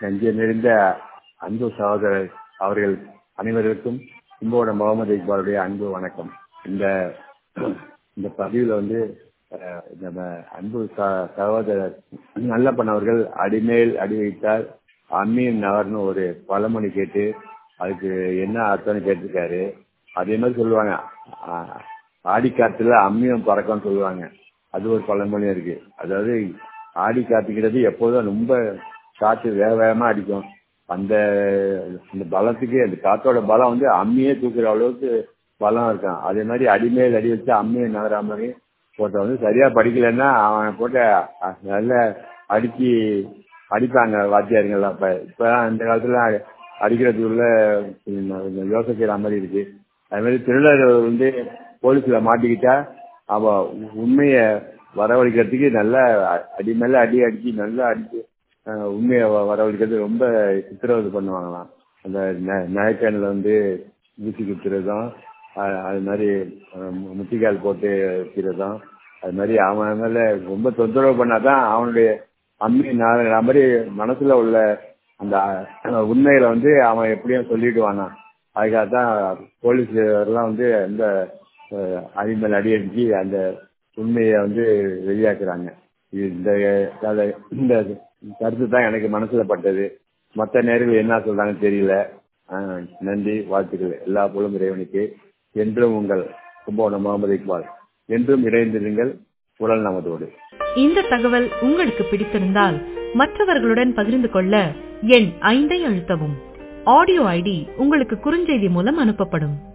நெஞ்ச நிறைந்த அன்பு சகோதரர் அவர்கள் அனைவருக்கும் கும்போட முகமது இக்பாலுடைய அன்பு வணக்கம் இந்த இந்த பதிவில் வந்து அஹ், நம்ம அன்பு ச- சகோதரர் நல்லப்பன் அவர்கள் அடிமேல் அடி வைத்தால் அம்மீன் நகர்னு ஒரு பழமொழி கேட்டு அதுக்கு என்ன அர்த்தம்னு கேட்டிருக்காரு அதே மாதிரி சொல்லுவாங்க ஆ- ஆடி காத்துல அம்மியும் பறக்கும்னு சொல்லுவாங்க அது ஒரு பழமொழி இருக்கு அதாவது ஆடி காத்துக்கிறது எப்போதும் ரொம்ப காற்று வேக வேகமா அடிக்கும் அந்த அந்த பலத்துக்கு அந்த காத்தோட பலம் வந்து அம்மியே தூக்குற அளவுக்கு பலம் இருக்கும் அதே மாதிரி அடிமேல் அடி வச்சு அம்மியை நகரா மாதிரி போட்ட வந்து சரியா படிக்கலைன்னா அவன் போட்டு அ- நல்ல அடிச்சு அடிப்பாங்க வாத்தியாருங்கள் அப்ப இப்ப இந்த காலத்துல அடிக்கிறதுக்குள்ள கொஞ்சம் யோசிக்கிற மாதிரி இருக்கு அது மாதிரி திருடர் வந்து போலீஸ்ல மாட்டிக்கிட்டா அவ உண்மைய வரவழைக்கிறதுக்கு நல்ல அடி மேல அடி அடிச்சு நல்லா அடிச்சு அஹ், உண்மையை வ- வரவழைக்கிறது ரொம்ப சித்திரவதை பண்ணுவாங்களாம் அந்த நெ- நகைக்கண்ணில் வந்து ஊசி குத்துறதும் அஹ், அது மாதிரி அஹ், மு- முட்டிக்கால் போட்டு வைக்கிறதும் அது மாதிரி அவன் மேல ரொம்ப தொந்தரவு பண்ணாதான் அவனுடைய அம்மி நான் மாதிரி மனசுல உள்ள அந்த அஹ், உண்மைகளை வந்து அவன் எப்படியும் சொல்லிடுவானா அதுக்காக தான் போலீஸ் எல்லாம் வந்து இந்த அஹ், அடி மேல் அடி அடிச்சு அந்த உண்மையை வந்து வெளியாக்குறாங்க இது இந்த அத- இந்த கருத்து தான் எனக்கு மனசுல பட்டது மற்ற நேர்கள் என்ன சொல்றாங்கன்னு தெரியல அஹ், நன்றி வாழ்த்துக்கள் எல்லா புலம் இறைவனுக்கு என்றும் உங்கள் கும்பகோணம் முகமது இக்பால் என்றும் இணைந்திருங்கள் குரல் நமதோடு இந்த தகவல் உங்களுக்கு பிடித்திருந்தால் மற்றவர்களுடன் பகிர்ந்து கொள்ள எண் ஐந்தை அழுத்தவும் ஆடியோ ஐடி உங்களுக்கு குறுஞ்செய்தி மூலம் அனுப்பப்படும்